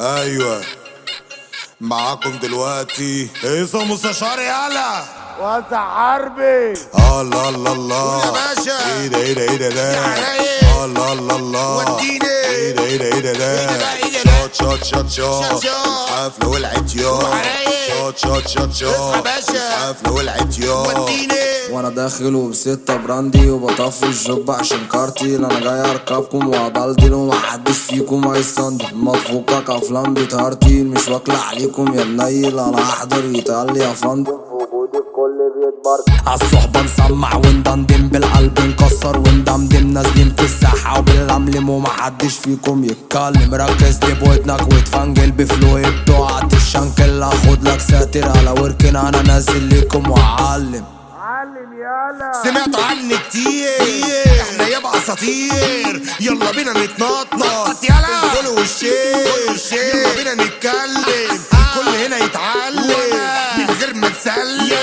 ايوه معاكم دلوقتي اسمه مستشار يالا واسع حربي الله الله الله يا باشا. ايه ده ايه ده ايه ده ده يا رايق. الله الله الله وديني. ايه ده ايه ده ايه ده ده إيه ده إيه ده؟ شوت شوت شوت شوت شوت شوت. حفلة ولعت يا رايق. شوت شوت شوت شوت اصحى باشا. حفلة ولعت يا وديني وانا داخل وبستة براندي وبطفي الجوب عشان كارتي انا جاي اركبكم وادلدل ومحدش فيكم هيصندل مطفوكك افلام بتهرتي مش واكلة عليكم يا منيل انا احضر يتقال لي يا فندم وجودي في كل بيت برد عالصحبة نسمع وندندن بالقلب نكسر وندمدم نازلين في الساحة وباللملم ومحدش فيكم يتكلم ركز لي بودنك وتفنجل بفلوي بتوعت الشنكل اخد لك ساتر على وركن انا نازل ليكم واعلم علم يالا سمعت عني كتير احنا يابا اساطير يلا بينا نتنطط يلا الفول والشير يلا بينا نتكلم كل هنا يتعلم من غير ما نسلم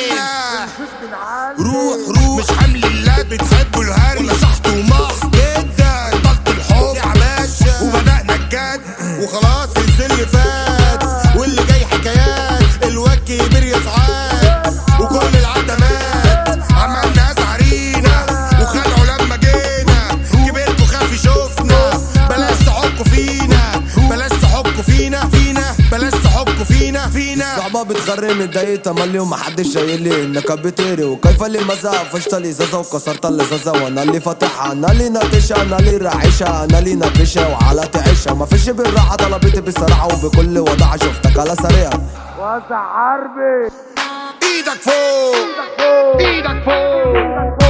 روح روح مش حمل الله بتحبوا الهري ولا شحط ومح جدا ضغط الحب يا باشا وبدأنا الجد وخلاص السن فات واللي جاي حكايات الواد كبير يا سعاد وكل العدمات عملنا اسعارينا وخلعوا لما جينا كبرتوا خاف يشوفنا بلاش تحكوا فينا بلاش تحكوا فينا فينا بلاش تحكوا فينا فينا صعبة بتخري متضايق تملي ومحدش شايل لي انك بتقري وكيف لي مزق فشت الازازة وكسرت الازازة وانا اللي فاتحها انا اللي ناقشها انا اللي راعشها انا اللي ناقشها وعلى تعيشها مفيش بالراحة طلبتي بصراحة وبكل وضع شفتك على سريع واسع حربي ايدك فوق ايدك فوق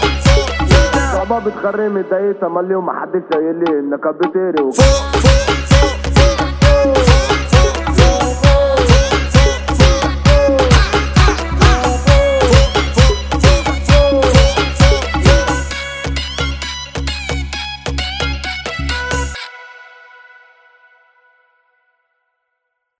صعبة بتخري متضايق تملي ومحدش شايل لي انك بتقري فوق فوق